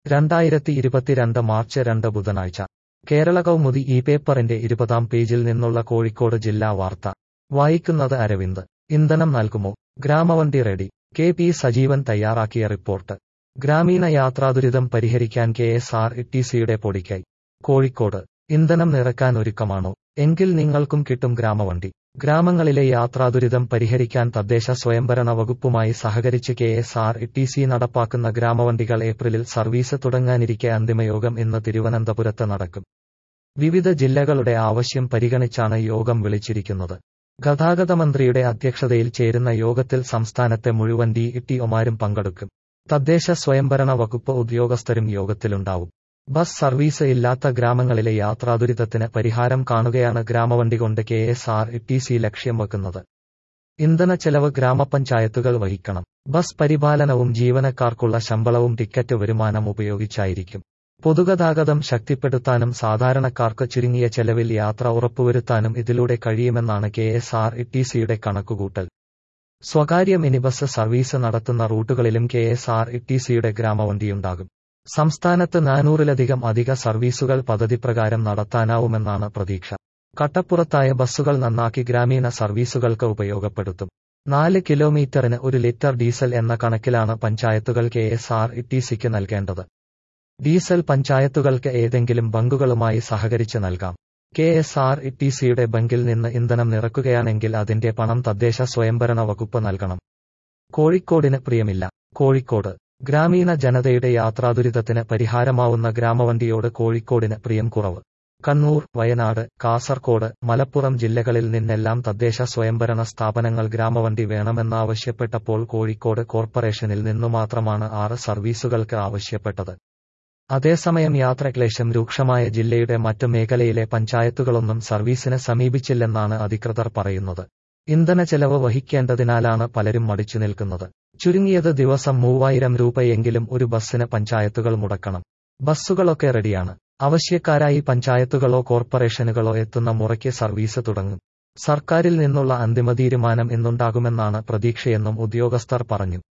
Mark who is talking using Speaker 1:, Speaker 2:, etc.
Speaker 1: രണ്ടായിരത്തി ഇരുപത്തിരണ്ട് മാർച്ച് രണ്ട് ബുധനാഴ്ച കേരള കൗമുദി ഈ പേപ്പറിന്റെ ഇരുപതാം പേജിൽ നിന്നുള്ള കോഴിക്കോട് ജില്ലാ വാർത്ത വായിക്കുന്നത് അരവിന്ദ് ഇന്ധനം നൽകുമോ ഗ്രാമവണ്ടി റെഡി കെ പി സജീവൻ തയ്യാറാക്കിയ റിപ്പോർട്ട് ഗ്രാമീണ യാത്രാദുരിതം പരിഹരിക്കാൻ കെ എസ് ആർ ടി സിയുടെ പൊടിക്കൈ കോഴിക്കോട് ഇന്ധനം നിറക്കാൻ ഒരുക്കമാണോ എങ്കിൽ നിങ്ങൾക്കും കിട്ടും ഗ്രാമവണ്ടി ഗ്രാമങ്ങളിലെ യാത്രാദുരിതം പരിഹരിക്കാൻ തദ്ദേശ സ്വയംഭരണ വകുപ്പുമായി സഹകരിച്ച് K S R T C നടപ്പാക്കുന്ന ഗ്രാമവണ്ടികൾ ഏപ്രിലിൽ സർവീസ് തുടങ്ങാനിരിക്കെ അന്തിമയോഗം ഇന്ന് തിരുവനന്തപുരത്ത് നടക്കും വിവിധ ജില്ലകളുടെ ആവശ്യം പരിഗണിച്ചാണ് യോഗം വിളിച്ചിരിക്കുന്നത് ഗതാഗത മന്ത്രിയുടെ അധ്യക്ഷതയിൽ ചേരുന്ന യോഗത്തിൽ സംസ്ഥാനത്തെ മുഴുവൻ ഡി ടി ഒമാരും പങ്കെടുക്കും തദ്ദേശ സ്വയംഭരണ വകുപ്പ് ഉദ്യോഗസ്ഥരും യോഗത്തിലുണ്ടാവും ബസ് സർവീസ് ഇല്ലാത്ത ഗ്രാമങ്ങളിലെ യാത്രാദുരിതത്തിന് പരിഹാരം കാണുകയാണ് ഗ്രാമവണ്ടി കൊണ്ട് K S R T C ലക്ഷ്യം വെക്കുന്നത് ഇന്ധന ചെലവ് ഗ്രാമപഞ്ചായത്തുകൾ വഹിക്കണം ബസ് പരിപാലനവും ജീവനക്കാർക്കുള്ള ശമ്പളവും ടിക്കറ്റ് വരുമാനം ഉപയോഗിച്ചായിരിക്കും പൊതുഗതാഗതം ശക്തിപ്പെടുത്താനും സാധാരണക്കാർക്ക് ചുരുങ്ങിയ ചെലവിൽ യാത്ര ഉറപ്പുവരുത്താനും ഇതിലൂടെ കഴിയുമെന്നാണ് കെ എസ് ആർ ടി സിയുടെ കണക്കുകൂട്ടൽ സ്വകാര്യ മിനിബസ് സർവീസ് നടത്തുന്ന റൂട്ടുകളിലും കെ എസ് ആർ ടി സിയുടെ ഗ്രാമവണ്ടിയുണ്ടാകും സംസ്ഥാനത്ത് നാനൂറിലധികം അധിക സർവീസുകൾ പദ്ധതി പ്രകാരം നടത്താനാവുമെന്നാണ് പ്രതീക്ഷ കട്ടപ്പുറത്തായ ബസ്സുകൾ നന്നാക്കി ഗ്രാമീണ സർവീസുകൾക്ക് ഉപയോഗപ്പെടുത്തും നാല് കിലോമീറ്ററിന് ഒരു ലിറ്റർ ഡീസൽ എന്ന കണക്കിലാണ് പഞ്ചായത്തുകൾ കെ എസ് ആർ ടി സിക്ക് നൽകേണ്ടത് ഡീസൽ പഞ്ചായത്തുകൾക്ക് ഏതെങ്കിലും ബങ്കുകളുമായി സഹകരിച്ച് നൽകാം കെ എസ് ആർ ടി സിയുടെ ബങ്കിൽ നിന്ന് ഇന്ധനം നിറക്കുകയാണെങ്കിൽ അതിന്റെ പണം തദ്ദേശ സ്വയംഭരണ വകുപ്പ് നൽകണം കോഴിക്കോടിന് പ്രിയമില്ല കോഴിക്കോട് ഗ്രാമീണ ജനതയുടെ യാത്രാദുരിതത്തിന് പരിഹാരമാവുന്ന ഗ്രാമവണ്ടിയോട് കോഴിക്കോടിന് പ്രിയം കുറവ് കണ്ണൂർ വയനാട് കാസർകോട് മലപ്പുറം ജില്ലകളിൽ നിന്നെല്ലാം തദ്ദേശ സ്വയംഭരണ സ്ഥാപനങ്ങൾ ഗ്രാമവണ്ടി വേണമെന്നാവശ്യപ്പെട്ടപ്പോൾ കോഴിക്കോട് കോർപ്പറേഷനിൽ നിന്നു മാത്രമാണ് ആറ് സർവീസുകൾക്ക് ആവശ്യപ്പെട്ടത് അതേസമയം യാത്രക്ലേശം രൂക്ഷമായ ജില്ലയുടെ മറ്റു മേഖലയിലെ പഞ്ചായത്തുകളൊന്നും സർവീസിന് സമീപിച്ചില്ലെന്നാണ് അധികൃതർ പറയുന്നത് ഇന്ധന ചെലവ് വഹിക്കേണ്ടതിനാലാണ് പലരും മടിച്ചു നിൽക്കുന്നത് ചുരുങ്ങിയത് ദിവസം മൂവായിരം രൂപയെങ്കിലും ഒരു ബസ്സിന് പഞ്ചായത്തുകൾ മുടക്കണം ബസ്സുകളൊക്കെ റെഡിയാണ് ആവശ്യക്കാരായി പഞ്ചായത്തുകളോ കോർപ്പറേഷനുകളോ എത്തുന്ന മുറയ്ക്ക് സർവീസ് തുടങ്ങും സർക്കാരിൽ നിന്നുള്ള അന്തിമ തീരുമാനം ഇന്നുണ്ടാകുമെന്നാണ് പ്രതീക്ഷയെന്നും ഉദ്യോഗസ്ഥർ പറഞ്ഞു